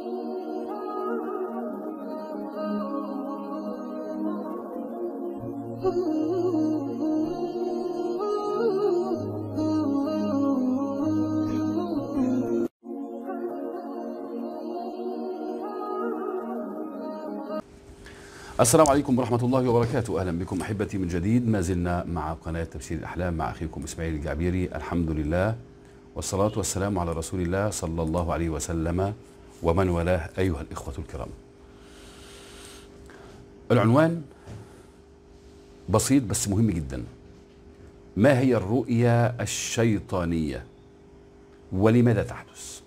السلام عليكم ورحمة الله وبركاته أهلا بكم أحبتي من جديد ما زلنا مع قناة تفسير الأحلام مع أخيكم إسماعيل الجعبيري الحمد لله والصلاة والسلام على رسول الله صلى الله عليه وسلم ومن والاه أيها الإخوة الكرام العنوان بسيط بس مهم جدا ما هي الرؤيا الشيطانية ولماذا تحدث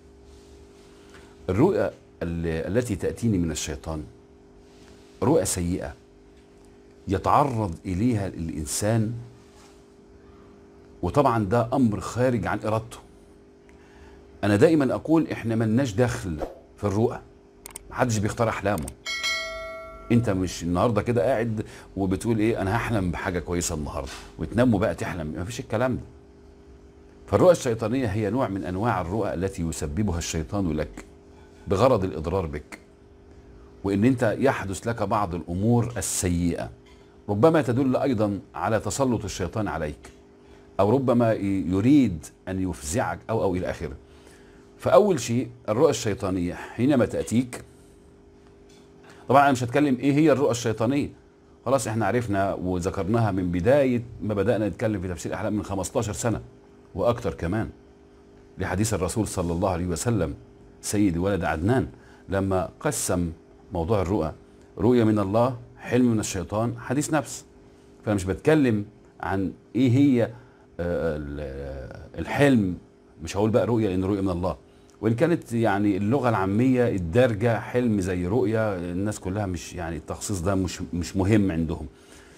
الرؤيا ال- التي تأتيني من الشيطان رؤى سيئة يتعرض إليها الإنسان وطبعا ده أمر خارج عن إرادته أنا دائما أقول إحنا ملناش دخل في الرؤى محدش بيختار أحلامه أنت مش النهارده كده قاعد وبتقول إيه أنا هحلم بحاجة كويسة النهارده وتنام وبقى تحلم مفيش الكلام ده فالرؤى الشيطانية هي نوع من أنواع الرؤى التي يسببها الشيطان لك بغرض الإضرار بك وان انت يحدث لك بعض الامور السيئه ربما تدل ايضا على تسلط الشيطان عليك او ربما يريد ان يفزعك او او الى اخره فاول شيء الرؤى الشيطانيه حينما تاتيك طبعا انا مش هتكلم ايه هي الرؤى الشيطانيه خلاص احنا عرفنا وذكرناها من بدايه ما بدانا نتكلم في تفسير الاحلام من 15 سنه واكثر كمان لحديث الرسول صلى الله عليه وسلم سيد ولد عدنان لما قسم موضوع الرؤى رؤية من الله حلم من الشيطان حديث نفس فأنا مش بتكلم عن إيه هي آه، ال- الحلم مش هقول بقى رؤية لأن رؤية من الله وإن كانت يعني اللغة العامية الدارجة حلم زي رؤية الناس كلها مش يعني التخصيص ده مش مش مهم عندهم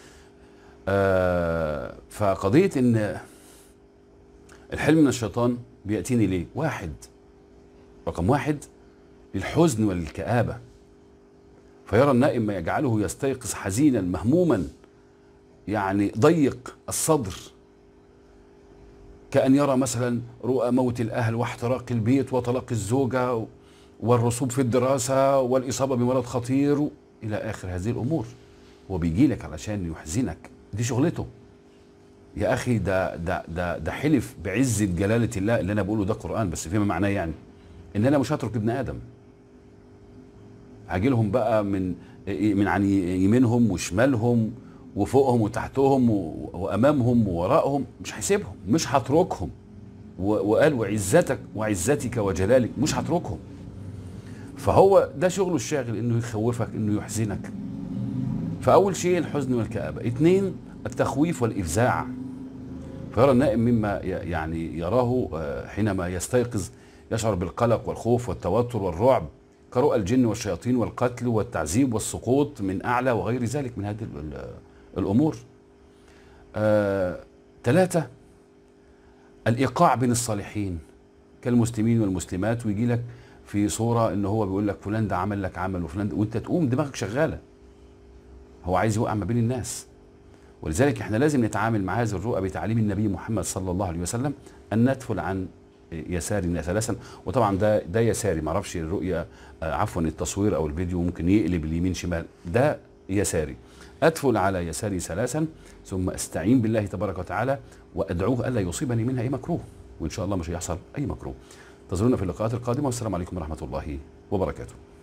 آه، فقضية إن الحلم من الشيطان بيأتيني ليه؟ واحد رقم واحد للحزن وللكآبة فيرى النائم ما يجعله يستيقظ حزينا مهموما يعني ضيق الصدر كأن يرى مثلا رؤى موت الأهل واحتراق البيت وطلاق الزوجة والرسوب في الدراسة والإصابة بمرض خطير إلى آخر هذه الأمور هو بيجي لك علشان يحزنك دي شغلته يا أخي ده ده ده ده حلف بعزة جلالة الله اللي أنا بقوله ده قرآن بس فيما معناه يعني إن أنا مش هترك ابن آدم هاجي لهم بقى من من عن يمينهم وشمالهم وفوقهم وتحتهم و- وامامهم ووراءهم مش هيسيبهم مش هتركهم و- وقال وعزتك وعزتك وجلالك مش هتركهم فهو ده شغله الشاغل انه يخوفك انه يحزنك فاول شيء الحزن والكآبه اثنين التخويف والافزاع فيرى النائم مما ي- يعني يراه آه، حينما يستيقظ يشعر بالقلق والخوف والتوتر والرعب كرؤى الجن والشياطين والقتل والتعذيب والسقوط من اعلى وغير ذلك من هذه ال- ال- الامور. آه، ثلاثه الايقاع بين الصالحين كالمسلمين والمسلمات ويجي لك في صوره ان هو بيقول لك فلان ده عمل لك عمل وفلان ده وانت تقوم دماغك شغاله. هو عايز يوقع ما بين الناس. ولذلك احنا لازم نتعامل مع هذه الرؤى بتعليم النبي محمد صلى الله عليه وسلم ان ندفل عن يسارنا ثلاثا وطبعا ده ده يساري ما اعرفش الرؤيه آه، عفوا التصوير او الفيديو ممكن يقلب اليمين شمال ده يساري ادفل على يساري ثلاثا ثم استعين بالله تبارك وتعالى وادعوه الا يصيبني منها اي مكروه وان شاء الله مش هيحصل اي مكروه انتظرونا في اللقاءات القادمه والسلام عليكم ورحمه الله وبركاته